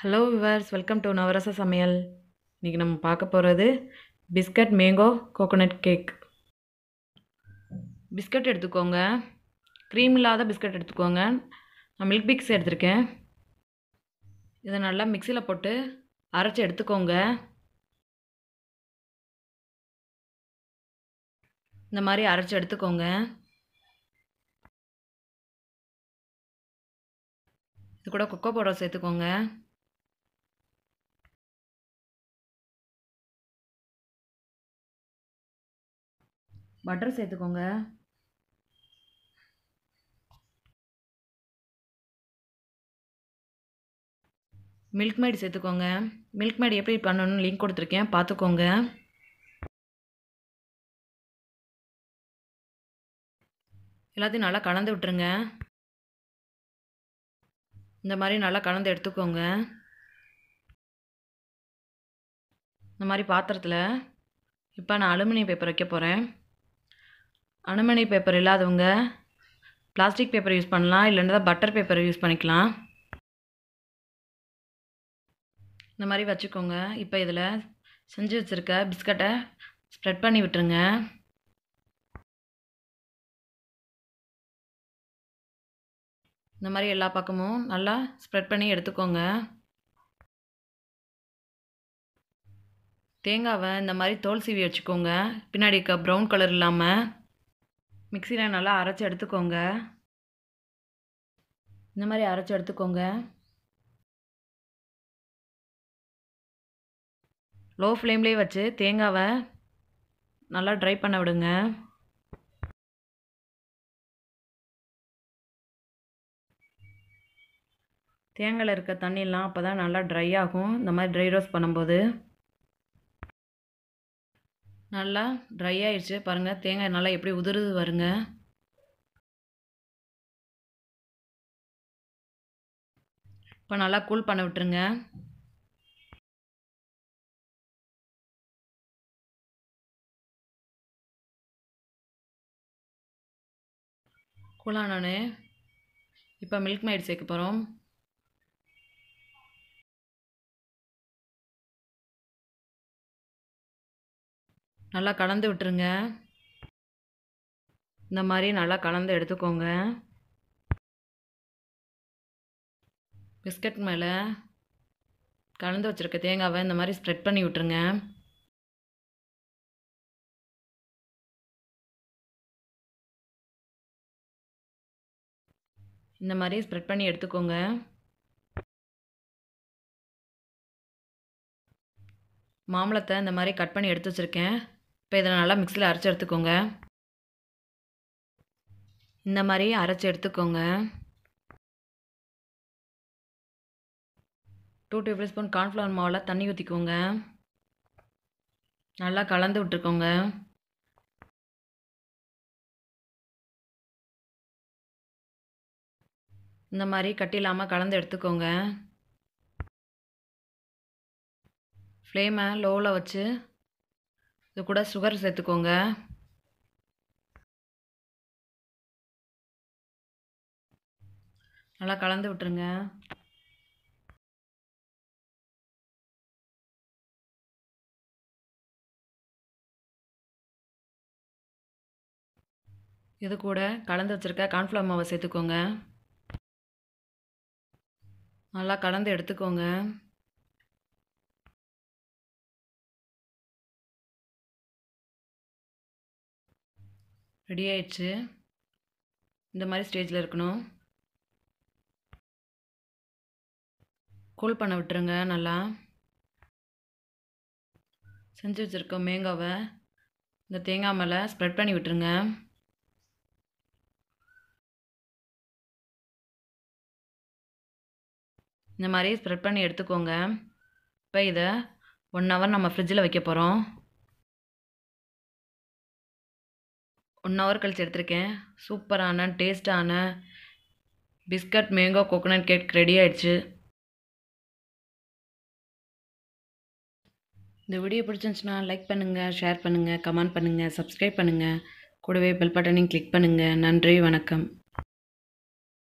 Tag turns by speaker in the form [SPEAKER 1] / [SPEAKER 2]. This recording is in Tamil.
[SPEAKER 1] ஹலோ விவர்ஸ் வெல்கம் டு நவரச சமையல் இன்றைக்கி நம்ம பார்க்க போகிறது biscuit mango coconut cake biscuit எடுத்துக்கோங்க க்ரீம் இல்லாத பிஸ்கட் எடுத்துக்கோங்க நான் மில்க் பிக்ஸ் எடுத்திருக்கேன் இதை நல்லா மிக்சியில் போட்டு அரைச்சி எடுத்துக்கோங்க இந்த மாதிரி அரைச்சி எடுத்துக்கோங்க இது கூட கொக்கோ பவுடர் சேர்த்துக்கோங்க பட்டர் சேர்த்துக்கோங்க மில்க் மேட் சேர்த்துக்கோங்க மில்க் மேட் எப்படி பண்ணணும்னு லிங்க் கொடுத்துருக்கேன் பார்த்துக்கோங்க எல்லாத்தையும் நல்லா கலந்து விட்டுருங்க இந்த மாதிரி நல்லா கலந்து எடுத்துக்கோங்க இந்த மாதிரி பாத்திரத்தில் இப்போ நான் அலுமினியம் பேப்பர் வைக்க போகிறேன் அலுமினியம் பேப்பர் இல்லாதவங்க பிளாஸ்டிக் பேப்பர் யூஸ் பண்ணலாம் இல்லைன்னா பட்டர் பேப்பர் யூஸ் பண்ணிக்கலாம் இந்த மாதிரி வச்சுக்கோங்க இப்போ இதில் செஞ்சு வச்சுருக்க பிஸ்கட்டை ஸ்ப்ரெட் பண்ணி விட்டுருங்க இந்த மாதிரி எல்லா பக்கமும் நல்லா ஸ்ப்ரெட் பண்ணி எடுத்துக்கோங்க தேங்காவை இந்த மாதிரி தோல் சீவி வச்சுக்கோங்க பின்னாடி இருக்க ப்ரௌன் கலர் இல்லாமல் மிக்சியில் நல்லா அரைச்சி எடுத்துக்கோங்க இந்த மாதிரி அரைச்சி எடுத்துக்கோங்க லோ ஃப்ளேம்லேயே வச்சு தேங்காவை நல்லா ட்ரை பண்ண விடுங்க தேங்காயில் இருக்க தண்ணியெலாம் அப்போ தான் நல்லா ட்ரை ஆகும் இந்த மாதிரி ட்ரை ரோஸ்ட் பண்ணும்போது நல்லா ட்ரை ஆயிடுச்சு பாருங்கள் தேங்காய் நல்லா எப்படி உதிருது வருங்க இப்போ நல்லா கூல் பண்ண விட்டுருங்க கூலானோடனே இப்போ மில்க் மைட் சேர்க்க போகிறோம் நல்லா கலந்து விட்டுருங்க இந்த மாதிரி நல்லா கலந்து எடுத்துக்கோங்க பிஸ்கட் மேலே கலந்து வச்சுருக்க தேங்காவை இந்த மாதிரி ஸ்ப்ரெட் பண்ணி விட்டுருங்க இந்த மாதிரி ஸ்ப்ரெட் பண்ணி எடுத்துக்கோங்க மாம்பழத்தை இந்த மாதிரி கட் பண்ணி எடுத்து வச்சுருக்கேன் இப்போ இதை நல்லா மிக்சியில் அரைச்சி எடுத்துக்கோங்க இந்த மாதிரி அரைச்சி எடுத்துக்கோங்க டூ டேபிள் ஸ்பூன் கார்ன்ஃப்ளவர் மாவில் தண்ணி ஊற்றிக்கோங்க நல்லா கலந்து விட்டுருக்கோங்க இந்த மாதிரி கட்டி இல்லாமல் கலந்து எடுத்துக்கோங்க ஃப்ளேமை லோவில் வச்சு இது கூட சுகர் சேர்த்துக்கோங்க நல்லா கலந்து விட்டுருங்க இது கூட கலந்து வச்சுருக்க கார்ன்ஃப்ளவர் மாவை சேர்த்துக்கோங்க நல்லா கலந்து எடுத்துக்கோங்க ரெடி ஆயிடுச்சு இந்த மாதிரி ஸ்டேஜில் இருக்கணும் கூல் பண்ண விட்டுருங்க நல்லா செஞ்சு வச்சுருக்க மேங்காவை இந்த தேங்காய் மேலே ஸ்ப்ரெட் பண்ணி விட்டுருங்க இந்த மாதிரி ஸ்ப்ரெட் பண்ணி எடுத்துக்கோங்க இப்போ இதை ஒன் ஹவர் நம்ம ஃப்ரிட்ஜில் வைக்க போகிறோம் ஒன் ஹவர் கழிச்சு எடுத்திருக்கேன் சூப்பரான டேஸ்டான biscuit mango coconut cake ready ஆயிடுச்சு இந்த வீடியோ பிடிச்சிருந்துச்சுன்னா லைக் பண்ணுங்கள் ஷேர் பண்ணுங்கள் கமெண்ட் பண்ணுங்கள் சப்ஸ்கிரைப் பண்ணுங்கள் கூடவே பெல் பட்டனையும் கிளிக் பண்ணுங்கள் நன்றி வணக்கம்